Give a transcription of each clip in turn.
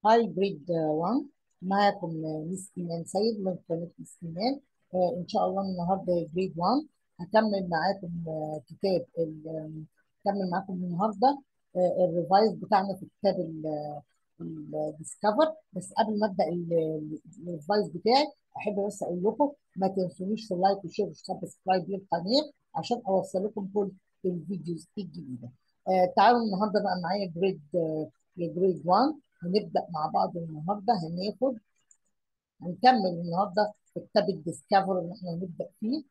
هاي جريد 1 معاكم ميس ايمان سيد من قناه ميس ايمان آه، ان شاء الله النهارده جريد 1 هكمل معاكم آه، كتاب ال- هكمل معاكم النهارده آه، الريفايز بتاعنا في كتاب الديسكفر بس قبل ما ابدا ال- ال- الريفايز بتاعي احب بس اقول لكم ما تنسونيش في اللايك والشير والسبسكرايب للقناه عشان اوصل لكم كل الفيديوز الجديده آه، تعالوا النهارده بقى معايا جريد آه، جريد 1 هنبدأ مع بعض النهارده هناخد هنكمل النهارده في كتاب الديسكفر اللي احنا هنبدأ فيه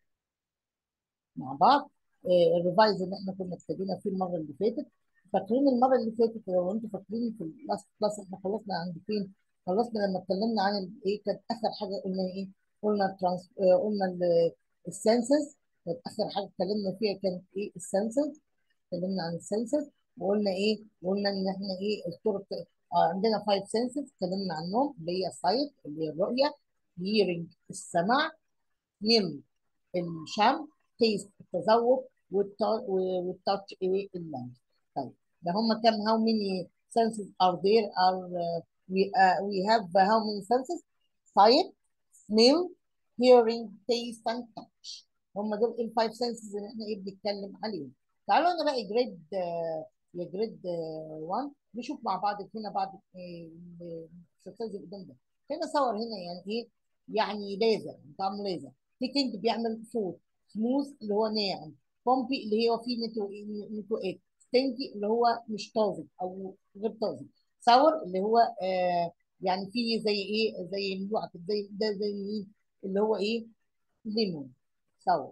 مع بعض آه، الريفايز اللي احنا كنا ابتدينا فيه المره اللي فاتت فاكرين المره اللي فاتت لو انتوا فاكرين في اللاست كلاس احنا خلصنا عند فين؟ خلصنا لما اتكلمنا عن ال- ايه كانت اخر حاجه قلنا ايه؟ قلنا الترانس آه، قلنا السنسز كانت اخر حاجه اتكلمنا فيها كانت ايه؟ السنسز اتكلمنا عن السنسز وقلنا ايه؟ وقلنا ان احنا ايه الطرق آه عندنا فايف سنسز اتكلمنا عنهم اللي هي السايت اللي هي الرؤيه هيرنج السمع نيل الشم تيست التذوق والتا- والتاتش ايه اللمس طيب ده هم كام how many senses are there are uh, we uh, we have how many senses sight smell hearing taste and touch هم دول الفايف senses اللي احنا ايه بنتكلم عليهم تعالوا انا بقى جريد يا جريد 1 نشوف مع بعض هنا بعض الاكسرسايز اللي قدام ده هنا صور هنا يعني ايه يعني ليزر طعم ليزر تيكينج بيعمل صوت سموث اللي هو ناعم بومبي اللي هو فيه نتو نتو ايه ستينكي اللي هو مش طازج او غير طازج ساور اللي هو آه يعني فيه زي ايه زي ملوعه كده، زي ده زي مين اللي هو ايه ليمون ساور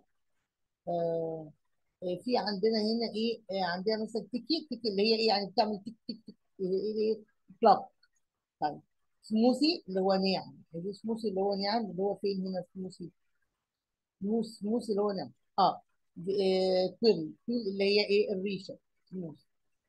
آه آه، في عندنا هنا ايه آه عندنا مثلا تيكي تيكي اللي هي ايه يعني بتعمل تيك تيك تيك ايه ايه إيه؟ كلاب طيب سموثي اللي هو ناعم دي سموثي اللي هو ناعم اللي هو فين هنا سموثي موس موس اللي هو نعم اه كويل كويل اللي هي ايه الريشه موس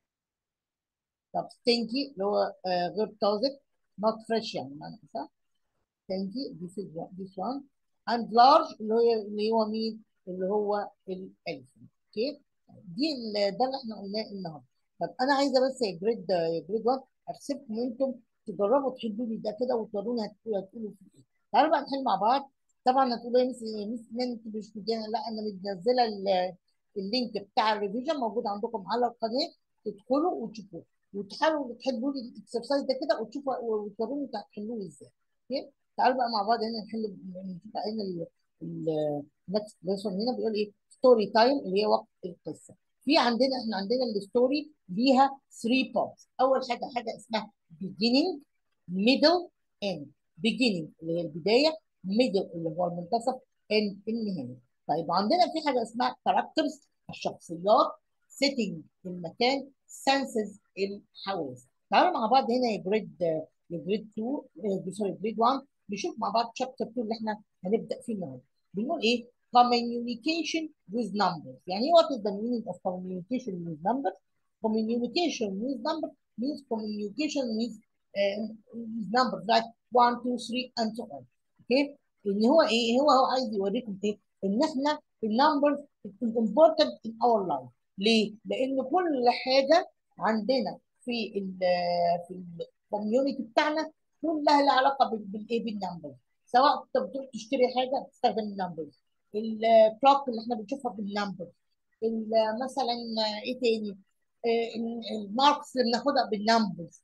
طب ستينكي اللي هو آه غير طازج not fresh يعني معنى صح ستينكي this is one this one and large اللي هو اللي هو مين اللي هو الالفين اوكي دي ال- ده اللي احنا قلناه النهارده طب انا عايزه بس يا جريد يا جريد 1 ارسمكم انتم تجربوا تحلوا لي ده كده وتوروني هتقولوا هتقولوا في ايه تعالوا بقى نحل مع بعض طبعا هتقولوا يا مس مس إيمان انت مش مدينا لا انا منزله ال- اللينك بتاع الريفيجن موجود عندكم على القناه تدخلوا وتشوفوه وتحاولوا تحلوا لي الاكسرسايز ده كده وتشوفوا وتوروني انتوا هتحلوه ازاي اوكي تعالوا بقى مع بعض هنا نحل نشوف بقى هنا النكست ليسون هنا بيقول ايه ستوري تايم اللي هي وقت القصه في عندنا احنا عندنا الستوري ليها 3 بارتس اول حاجه حاجه اسمها beginning middle end beginning اللي هي البدايه middle اللي هو المنتصف end النهايه طيب عندنا في حاجه اسمها characters الشخصيات setting المكان senses الحواس تعالوا مع بعض هنا يا جريد يا جريد 2 سوري جريد 1 نشوف مع بعض شابتر 2 اللي احنا هنبدا فيه النهارده بنقول ايه communication with numbers يعني what is the meaning of communication with numbers communication with numbers means communication with, uh, with numbers like 1 2 3 and so on اوكي ان هو ايه هو هو عايز يوريكم ايه ان احنا النمبرز important in our life ليه لان كل حاجه عندنا في ال في الكوميونتي بتاعنا كلها لها علاقه بال- بالايه بالنمبرز سواء انت بتروح تشتري حاجه بتستخدم النمبرز الكلوك اللي احنا بنشوفها بالنمبرز ال- مثلا ايه تاني آه، الماركس اللي بناخدها بالنمبرز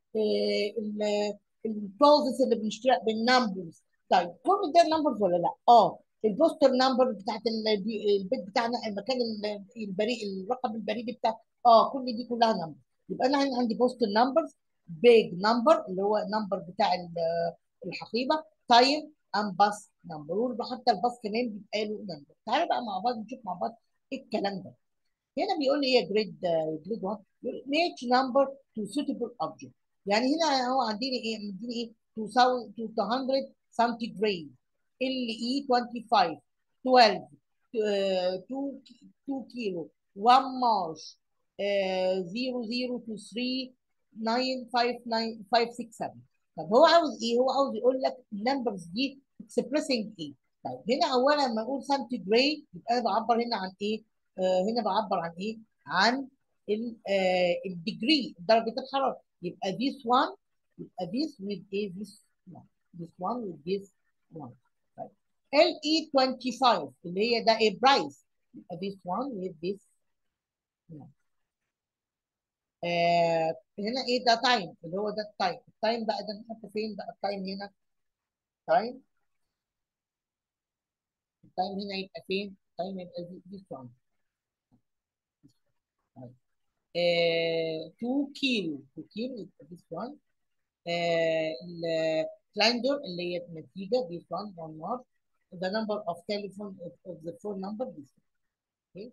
البروزس اللي بنشتريها بالنمبرز طيب كل ده نمبرز ولا لا؟ اه البوستر نمبر بتاعت البي- البيت بتاعنا المكان ال- البريد الرقم البريدي بتاع اه كل دي كلها نمبر يبقى انا هنا عندي بوستر نمبرز بيج نمبر اللي هو النمبر بتاع ال- الحقيبه تايم اند باس نمبر وحتى الباص كمان بيبقى له نمبر تعالوا بقى مع بعض نشوف مع بعض ايه الكلام ده هنا بيقول لي ايه جريد جريد 1 ماتش نمبر تو suitable object يعني هنا هو عندنا ايه مديني ايه 2000 200 سنتيجريد ال اي 25 12 آه، 2 2 كيلو 1 مارش 0 0 to 3 9 5 9 5 6 7 طب هو عاوز ايه؟ هو عاوز يقول لك النمبرز دي expressing ايه؟ طيب هنا اولا لما اقول سنتيجريد يبقى انا بعبر هنا عن ايه؟ آه هنا بعبر عن ايه؟ عن ال- آه الديجري درجه الحراره يبقى this one يبقى this with a this one this one with this one طيب LE 25 اللي هي ده a price يبقى this one with this one آه هنا ايه ده تايم اللي هو ده التايم التايم بقى ده نحطه فين بقى التايم هنا تايم التايم هنا يبقى فين التايم يبقى this one طيب. آه 2 كيلو 2 كيلو يبقى this one الكلاندر اللي هي النتيجة this one one mark the number of telephone of, of the phone number this one. okay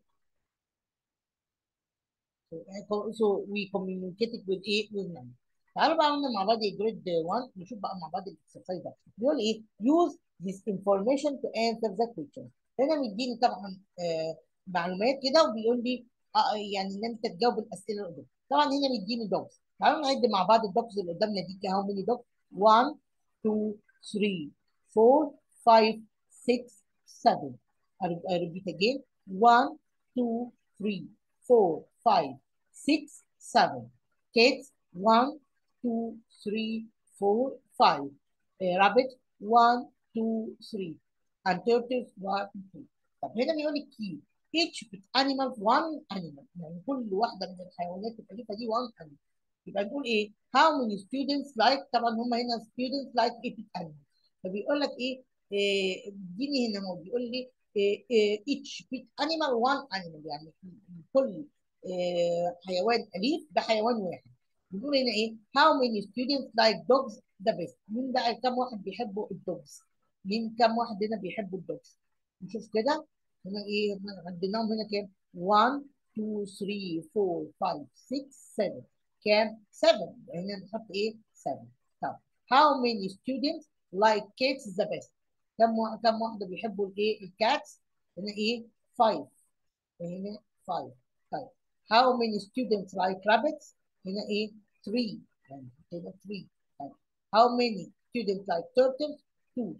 so, so we communicated with ايه with number تعالوا بقى قلنا مع بعض جريد 1 نشوف بقى مع بعض الاكسرسايز ده بيقول ايه use this information to answer the question هنا مديني طبعا آه معلومات كده وبيقول لي آه يعني ان انت تجاوب الاسئله اللي قدام طبعا هنا مديني دوكس تعالوا نعد مع بعض الدوكس اللي قدامنا دي هاو ماني دوكس 1 2 3 4 5 6 7 I repeat again 1 2 3 4 5 6 7 kids 1 2 3 4 5 uh, rabbit 1 2 3 and turtles 1 2 طب هنا بيقول لك key each animal one animal يعني كل واحده من الحيوانات الأليفة دي one animal يبقى نقول ايه how many students like طبعا هم هنا students like each animal فبيقول لك ايه اديني هنا هو بيقول لي إيه إيه each pet animal one animal يعني كل إيه حيوان اليف ده حيوان واحد بنقول هنا ايه how many students like dogs the best مين بقى كم واحد بيحبوا الدوجز مين كم واحد هنا بيحبوا الدوجز نشوف كده هنا ايه عديناهم هنا كام 1 2 3 4 5 6 7 كام 7 هنا نحط ايه 7 طب how many students like cats the best كم كم واحده بيحبوا الايه الكاتس هنا ايه 5 هنا 5 طيب how many students like rabbits هنا ايه 3 يعني هنا 3 طيب how many students like turtles 2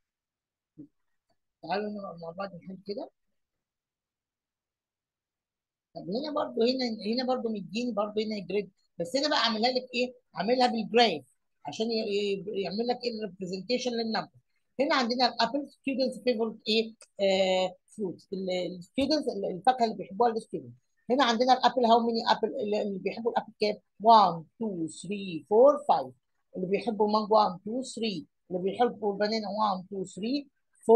تعالوا مع بعض نحل كده طب هنا برضو هنا هنا برضو مديني برضو هنا جريد بس هنا بقى عاملها لك ايه عاملها بالجراف عشان يعمل لك ايه الريبريزنتيشن للنمبر هنا عندنا الابل ستودنتس فيفورت ايه فروتس الستودنتس الفاكهه اللي بيحبوها الستودنتس هنا عندنا الابل هاو ماني ابل اللي بيحبوا الابل كام 1 2 3 4 5 اللي بيحبوا مانجو 1 2 3 اللي بيحبوا البنانا 1 2 3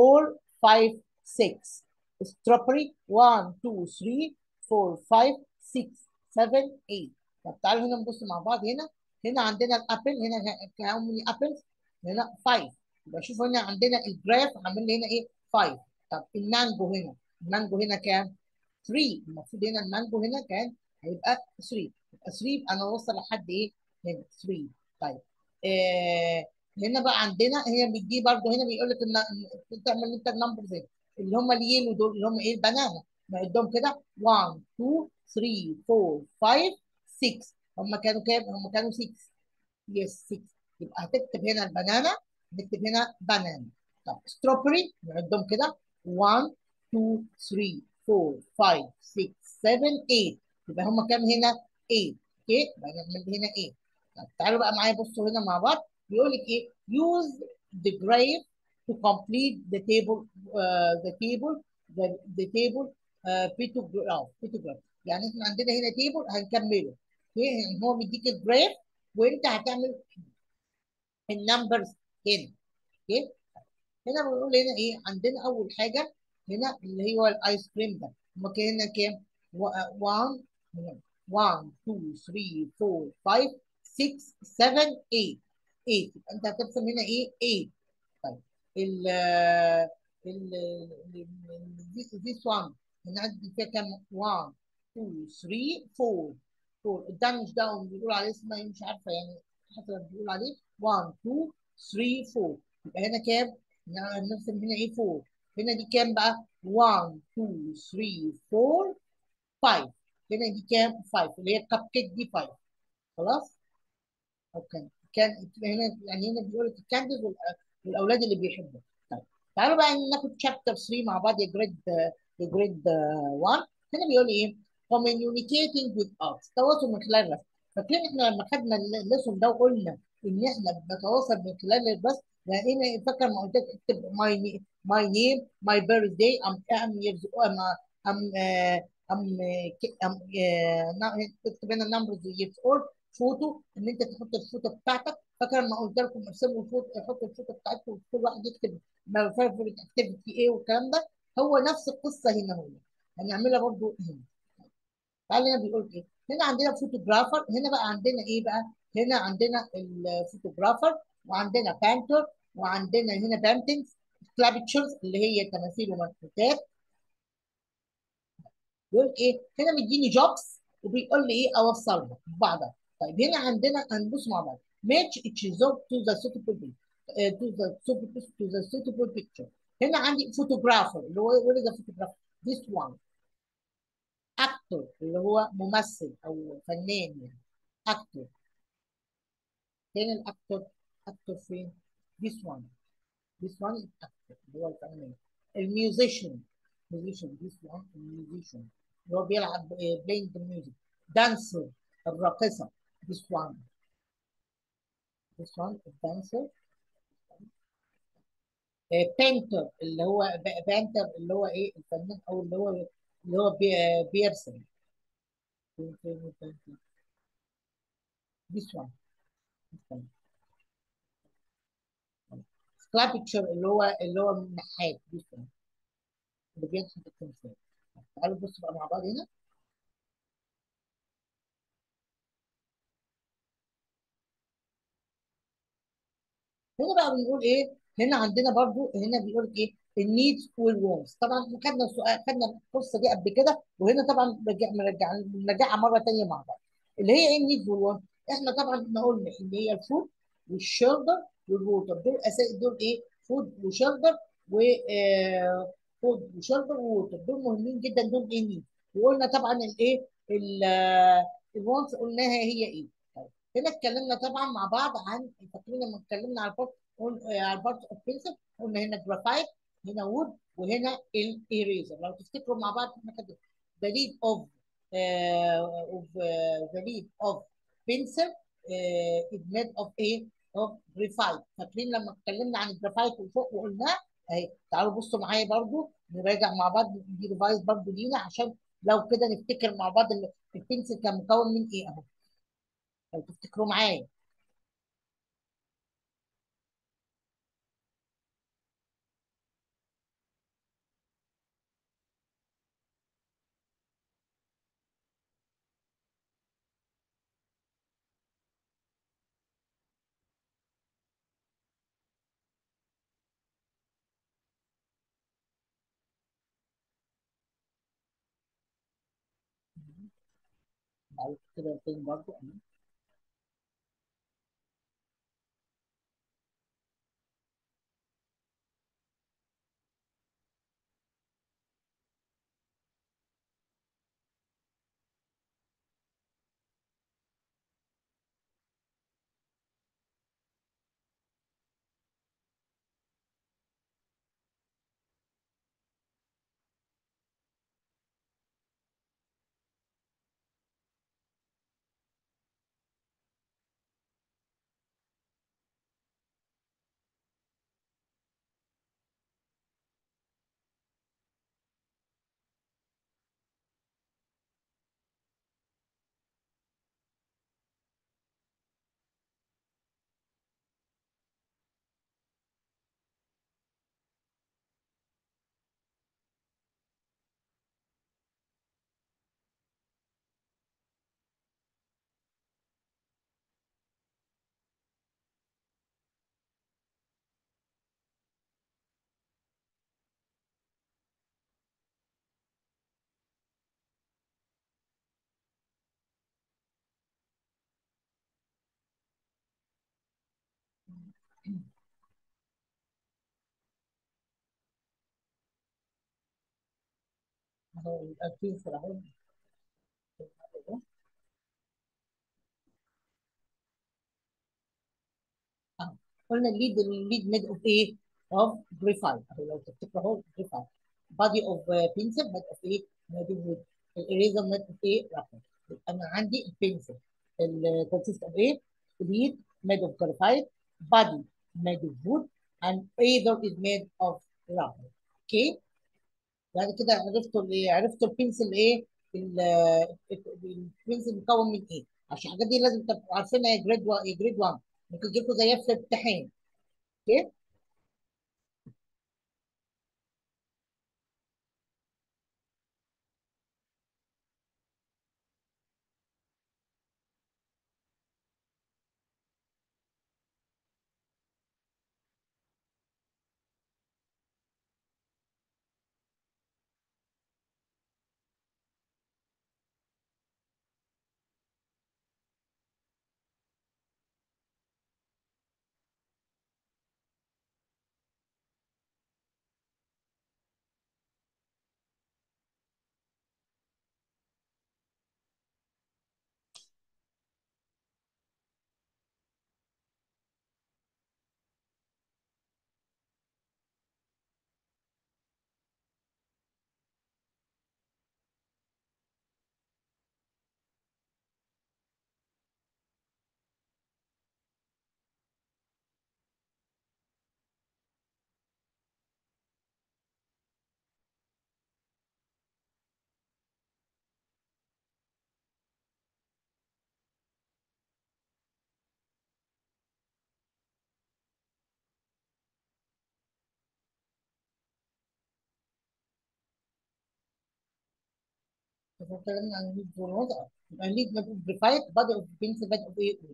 4 5 6 strawberry 1 2 3 4 5 6 7 8 طب تعالوا هنا نبص مع بعض هنا هنا عندنا الابل هنا هاو ماني ابلز هنا 5 يبقى شوفوا هنا عندنا الجراف عامل لي هنا ايه 5 طب المانجو هنا المانجو هنا كام 3 المفروض هنا المانجو هنا كان هيبقى 3 يبقى 3 يبقى انا اوصل لحد ايه هنا 3 طيب آه هنا بقى عندنا هنا بيجي برضه هنا بيقول لك ان تعمل انت النمبر زي اللي هم اليلو دول اللي هم ايه البنانا نعدهم كده 1 2 3 4 5 6 هم كانوا كام؟ هم كانوا 6 يس 6 يبقى هتكتب هنا البنانا نكتب هنا بنانا طب ستروبري نعدهم كده 1 2 3 4 5 6 7 8 يبقى هم كام هنا 8 اوكي يبقى نعمل هنا 8 طب تعالوا بقى معايا بصوا هنا مع بعض بيقول لك ايه use the graph to complete the table uh, the table the, the table uh, pictograph pictograph يعني احنا عندنا هنا تيبل هنكمله اوكي يعني هو مديك الجراف وانت هتعمل النمبرز هنا اوكي هنا بنقول هنا ايه عندنا اول حاجه هنا اللي هو الايس كريم ده هما هنا كام 1 1 2 3 4 5 6 7 8 8 يبقى انت هترسم هنا ايه 8 طيب ال ال this one هنعدي فيها كام 1 2 3 4 4 الدمج ده بيقول عليه اسمه مش عارفه يعني حسب بيقول عليه 1 2 3 4 يبقى هنا كام؟ نرسم هنا ايه 4 هنا دي كام بقى؟ 1 2 3 4 5 هنا دي كام؟ 5 اللي هي الكب كيك دي 5 خلاص؟ اوكي كان هنا يعني هنا بيقول لك الكانديز والاولاد اللي بيحبوا طيب تعالوا بقى ناخد شابتر 3 مع بعض يا جريد يا جريد 1 هنا بيقول ايه؟ communicating with us تواصل من خلال الرسم فاكرين احنا لما خدنا الليسون ده وقلنا ان احنا بنتواصل من خلال البث يعني انا فاكر ما قلت لك اكتب ماي ماي نيم ماي بيرث داي ام ام ييرز ام ام ام ام تكتب هنا نمبرز ييرز اولد فوتو ان انت تحط الفوتو بتاعتك فاكر ما قلت لكم ارسموا الفوتو حطوا الفوتو بتاعتكم وكل واحد يكتب فيفورت اكتيفيتي ايه والكلام ده هو نفس القصه هنا هو هنعملها برضو هنا تعالى هنا بيقول ايه هنا عندنا فوتوغرافر هنا بقى عندنا ايه بقى هنا عندنا الفوتوغرافر وعندنا بانتر وعندنا هنا بانتنجز سكلابتشرز اللي هي تماثيل ومنحوتات بيقول ايه هنا مديني جوبس وبيقول لي ايه اوصلها ببعضها طيب هنا عندنا هنبص مع بعض match each job to the suitable uh, to the suitable to the suitable picture هنا عندي فوتوغرافر اللي هو what is a photographer this one actor اللي هو ممثل او فنان يعني actor فين الاكتور اكتور فين this one this one is actor اللي هو الفنان الميوزيشن musician this one musician اللي هو بيلعب playing the music dancer الراقصة this one this one dancer بينتر اللي هو بينتر اللي هو ايه الفنان او اللي هو اللي هو بي- بيرسم this one this one sculpture اللي هو اللي هو النحات this one اللي بينحت التمثال تعالوا بصوا بقى مع بعض هنا هنا بقى بنقول ايه هنا عندنا برضو هنا بيقول ايه النيدز والوونز طبعا احنا خدنا السؤال خدنا القصه دي قبل كده وهنا طبعا رجع مرجع نرجعها مره ثانيه مع بعض اللي هي ايه النيدز والوونز احنا طبعا احنا قلنا ان هي الفود والشيلدر والووتر دول اساس دول ايه فود وشيلدر و آه، فود وشيلدر ووتر دول مهمين جدا دول ايه نيد وقلنا طبعا الايه الوونز قلناها هي ايه طيب هنا اتكلمنا طبعا مع بعض عن فاكرين لما اتكلمنا على البارت على البارت اوف بنسل قلنا هنا جرافايت هنا وود وهنا الايريزر لو تفتكروا مع بعض احنا كده the lead of uh, of uh, the lead of pencil uh, is made of ايه of graphite فاكرين لما اتكلمنا عن الجرافايت وفوق وقلناه اهي تعالوا بصوا معايا برضو نراجع مع بعض دي ريفايز برضو لينا عشان لو كده نفتكر مع بعض ال- البنسل كان مكون من ايه اهو لو تفتكروا معايا بعد كده تاني برضو أهو. اهو يبقى البنسل اهو اهو قلنا الليد الليد ميد اوف ايه؟ اوف جريفايت اهو لو تفتكروا اهو جريفايت بادي اوف بنسل ميد اوف ايه؟ ميد اوف الاريزر ميد اوف ايه؟ رابر يبقى انا عندي البنسل الكونسيست اوف ايه؟ ليد made of graphite body made of wood and either is made of rubber اوكي بعد كده عرفتوا الايه عرفتوا البنسل ايه ال- البنسل مكون من ايه عشان الحاجات دي لازم تبقوا عارفينها يا جريد 1 يا جريد 1 ممكن يجي لكم زيها في الامتحان اوكي احنا اتكلمنا عن الليد والوضع يبقى الليد ميد اوف جرافايت بادي اوف بنسل ميد اوف ايه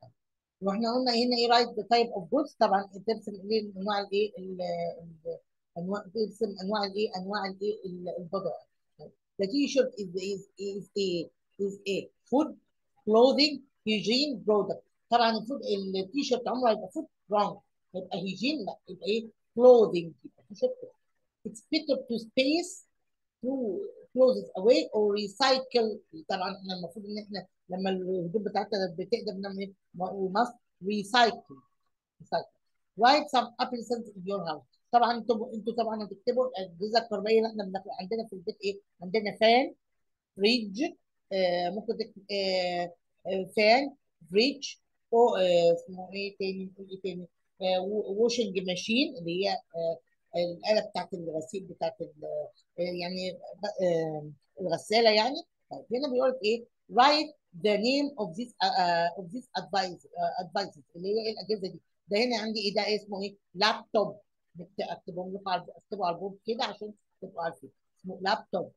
واحنا قلنا هنا ايه رايت ذا تايب اوف جودز طبعا ترسم ايه انواع الايه ال- ال- انواع ترسم انواع الايه انواع الايه ال- البضائع The t-shirt is is is a is a food clothing hygiene product طبعا الفود التيشيرت عمره هيبقى food wrong هيبقى hygiene لا يبقى ايه clothing يبقى تيشيرت it's better to space throw clothes away or recycle طبعا احنا المفروض ان احنا لما الهدوم بتاعتنا بتقدر نعمل ايه؟ we must recycle recycle write some appliances in your house طبعا انتوا انتوا طبعا هتكتبوا الاجهزه الكهربائيه اللي احنا بناخد عندنا في البيت ايه؟ عندنا فان فريج آه ممكن تكتب آه آه فان فريج او آه اسمه ايه تاني نقول ايه تاني آه ووشنج ماشين اللي هي آه الآلة بتاعت الغسيل بتاعت ال- آه يعني آه الغسالة يعني طيب هنا بيقول لك ايه write the name of this uh, uh, of this advice uh, advices اللي هي ايه الأجهزة دي ده هنا عندي ايه ده اسمه ايه لابتوب اكتبهم لكم على اكتبوا على البورد كده عشان تبقوا عارفين اسمه لابتوب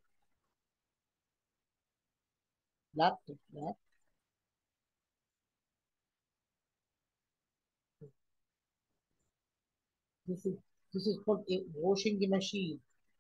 لابتوب لا this is this is called a washing machine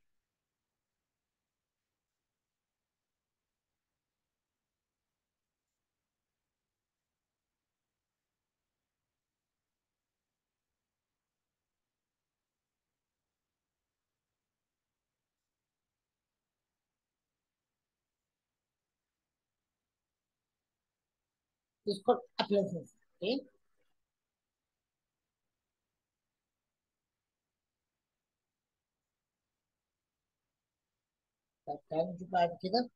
this is called appliances okay طب تعالوا نشوف بعد كده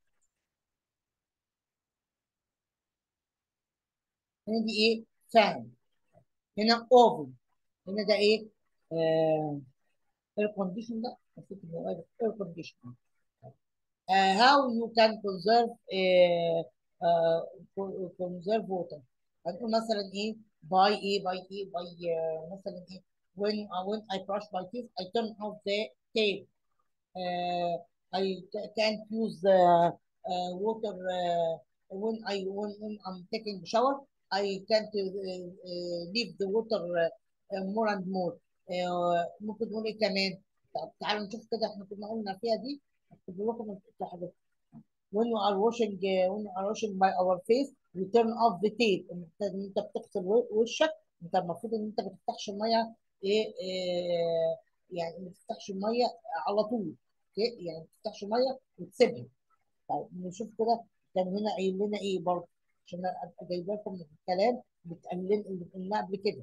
هنا دي ايه فان هنا اوفن هنا ده ايه آه اير كونديشن ده نسيت ان هو اير كونديشن uh, how you can conserve uh, uh, co- conserve water هنقول مثلا ايه by ايه by ايه by uh, مثلا ايه when uh, when I brush my teeth I turn off the tape uh, I ca- can't use the uh, water uh, when I when, when I'm taking shower I can't uh, uh, leave the water uh, uh, more and more uh, ممكن نقول ايه كمان طب تعالوا نشوف كده احنا كنا قلنا فيها دي اكتب لكم الحاجات when you are washing uh, when you are washing by our face we turn off the tape انت انت بتغسل و- وشك انت المفروض ان انت ما تفتحش الميه ايه, إيه يعني ما تفتحش الميه على طول اوكي يعني ما تفتحش الميه وتسيبها طيب نشوف كده كان هنا قايل لنا ايه برضه عشان ابقى جايبه لكم الكلام بتقلل اللي قلناه قبل كده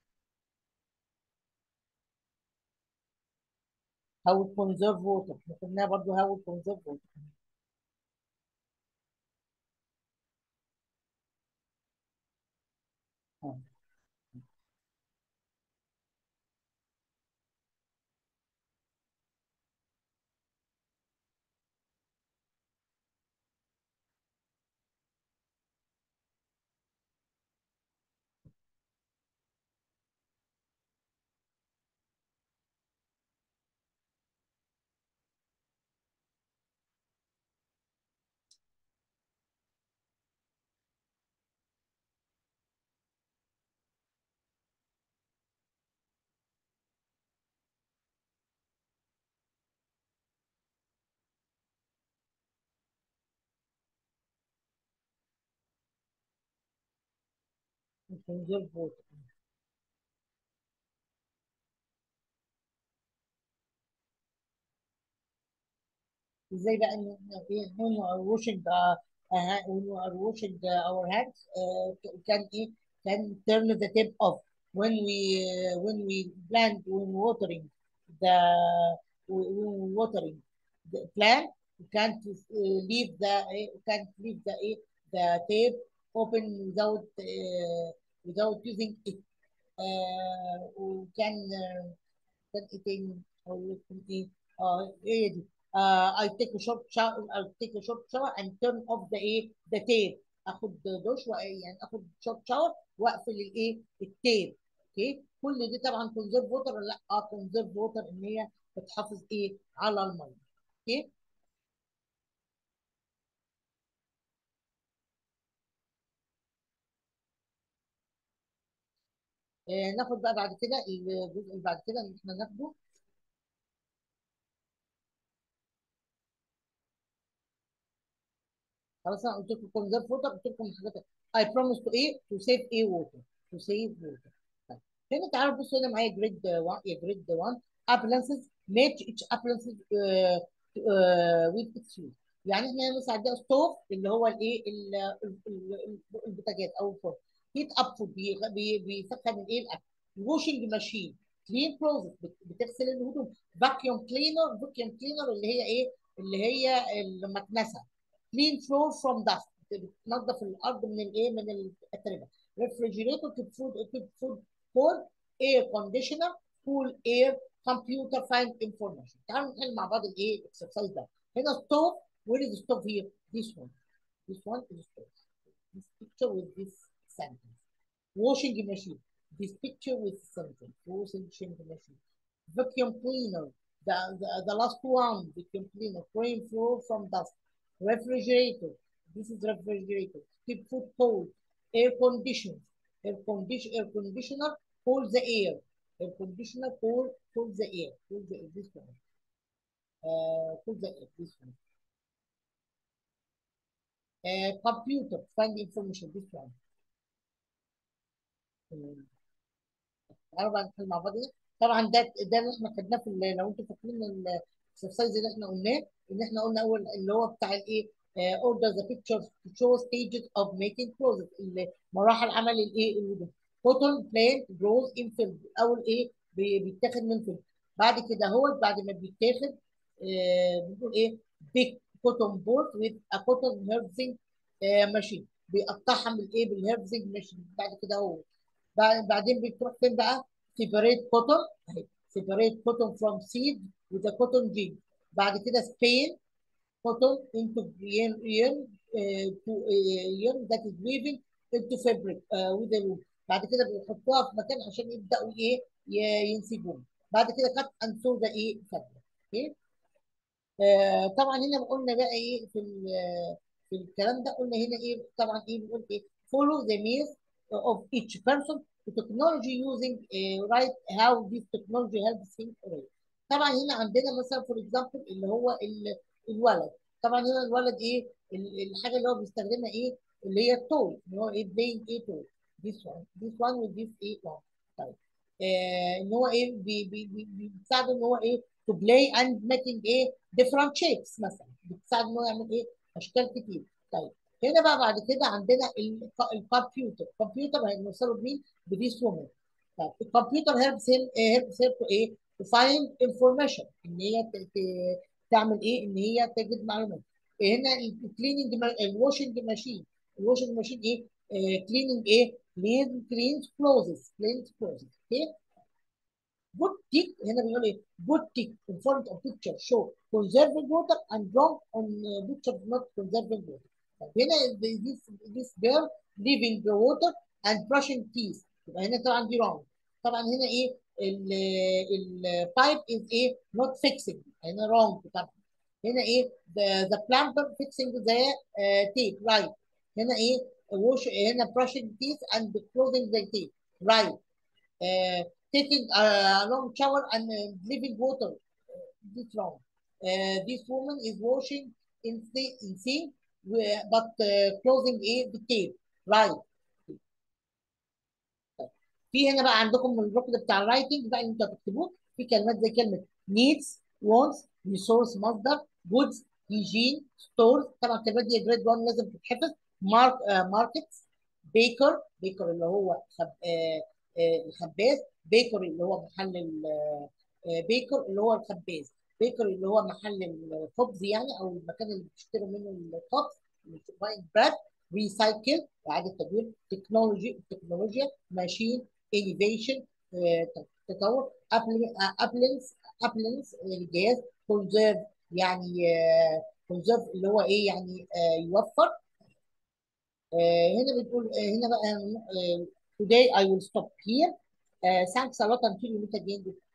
how to conserve water احنا قلناها برضه how to conserve water آه. conserve water ازاي بقى ان إحنا ايه when we are washing uh, uh, when we are washing uh, our hands uh, can ايه can turn the tap off when we uh, when we plant when watering the when watering the plant we can't uh, leave the eh, can't leave the eh, the tap open without uh, without using it uh, we can uh, كان ايه تاني او يكون ايه اه هي دي آه I take a short shower I take a short shower and turn off the ايه the tape اخد دش وأ- يعني اخد short shower واقفل الايه التيب اوكي كل دي طبعا كونزرف ووتر ولا لا اه كونزرف ووتر ان هي بتحافظ ايه على الميه اوكي آه ناخد بقى بعد كده الجزء اللي بعد كده اللي احنا ناخده خلاص انا قلت لكم كونزرف ووتر قلت لكم الحاجات I promise to ايه to save ايه water to save water طيب. هنا تعالوا بصوا هنا معايا جريد 1 يا جريد 1 appliances match each appliances uh, uh, with its use يعني احنا هنا مثلا عندنا ستوف اللي هو الايه ال- ال- ال- البوتاجاز او الفرن هيت اب فود بيسخن الايه الاكل واشنج ماشين كلين كلوزت بتغسل الهدوم فاكيوم كلينر فاكيوم كلينر اللي هي ايه اللي هي المكنسه كلين فلور فروم داست بتنظف الارض من الايه من الاتربه ريفريجريتور كيب فود كيب فود كول اير كونديشنر كول اير كمبيوتر فايند انفورميشن تعالوا نحل مع بعض الايه الاكسرسايز ده هنا ستوف وير از ستوف هير this one this one is stove this picture with this sentence washing machine this picture with sentence washing machine vacuum cleaner the, the, the last one vacuum cleaner clean floor from dust refrigerator this is refrigerator keep food cold air conditioner air condition air conditioner cool the air air conditioner cool cool the air cool the air this one uh, cool the air this one uh, computer find information this one um, تعالوا بقى نحل مع بعض ده. طبعا ده ده اللي احنا خدناه في ال- لو انتوا فاكرين الاكسرسايز اللي احنا قلناه ان احنا قلنا اول اللي هو بتاع الايه اوردر ذا pictures to show stages of making clothes اللي مراحل عمل الايه الهدوم cotton plant grows in field اول ايه بي- بيتاخد من field بعد كده هو بعد ما بيتاخد آه، بنقول ايه big cotton board with a cotton harvesting آه، machine بيقطعها من الايه بالهيرفزنج ماشين بعد كده هو بعد- بعدين بتروح فين بقى separate cotton اهي separate cotton from seed with a cotton gin بعد كده spin cotton into yarn yarn uh, to uh, yarn that is weaving into fabric uh, with a loom بعد كده بيحطوها في مكان عشان يبداوا ايه ي- ينسجوها بعد كده cut and sew the ايه fabric اوكي آه طبعا هنا قلنا بقى ايه في ال- في الكلام ده قلنا هنا ايه طبعا ايه بنقول ايه follow the means of each person the technology using uh, right how this technology helps him already. طبعا هنا عندنا مثلا فور اكزامبل اللي هو ال- الولد طبعا هنا الولد ايه ال- الحاجه اللي هو بيستخدمها ايه اللي هي التوي اللي هو ايه playing ايه توي this one this one with this ايه one طيب آه ان هو ايه بي بي بي بي- بيساعده ان هو ايه to play and making ايه different shapes مثلا بتساعد ان هو يعمل ايه اشكال كتير طيب هنا بقى بعد كده عندنا ال- الكمبيوتر الكمبيوتر هنوصله بمين بديس وومن طيب الكمبيوتر helps him helps her to ايه to find information ان هي ت- ت- تعمل ايه ان هي تجد معلومات هنا الكليننج الواشنج ماشين الواشنج ماشين ايه كليننج ايه كلين كلينز كلوزز كلينز كلوزز اوكي Good tick هنا بيقول ايه good tick in front of picture show conserving water and wrong on uh, picture not conserving water طب هنا this this girl leaving the water and brushing teeth يبقى هنا طبعا دي wrong طبعا هنا ايه ال ال pipe is ايه not fixing هنا wrong طبعا هنا ايه the the plumber fixing the uh, tape right هنا ايه wash هنا brushing teeth and closing the tape right uh, taking a long shower and uh, leaving water. This wrong. Uh, this woman is washing in the in sink, wi- but uh, closing a the tape. Right. في هنا بقى عندكم الركن بتاع الرايتنج بقى اللي انتوا هتكتبوه في كلمات زي كلمه needs wants resource مصدر goods hygiene stores طبعا الكلمات دي جريد 1 لازم تتحفظ مارك ماركتس بيكر بيكر اللي هو خب... آه آه الخباز بيكر اللي هو محل ال... آه بيكر اللي هو الخباز بيكر اللي هو محل الخبز يعني او المكان اللي بتشتروا منه الخبز باين براد ريسايكل اعاده تدوير تكنولوجي التكنولوجيا ماشين انيفيشن تطور ابلنس ابلنس الجهاز كونزيرف يعني كونزيرف اللي هو ايه يعني آه يوفر آه هنا بتقول آه هنا بقى today I will stop here thanks a lot until we meet again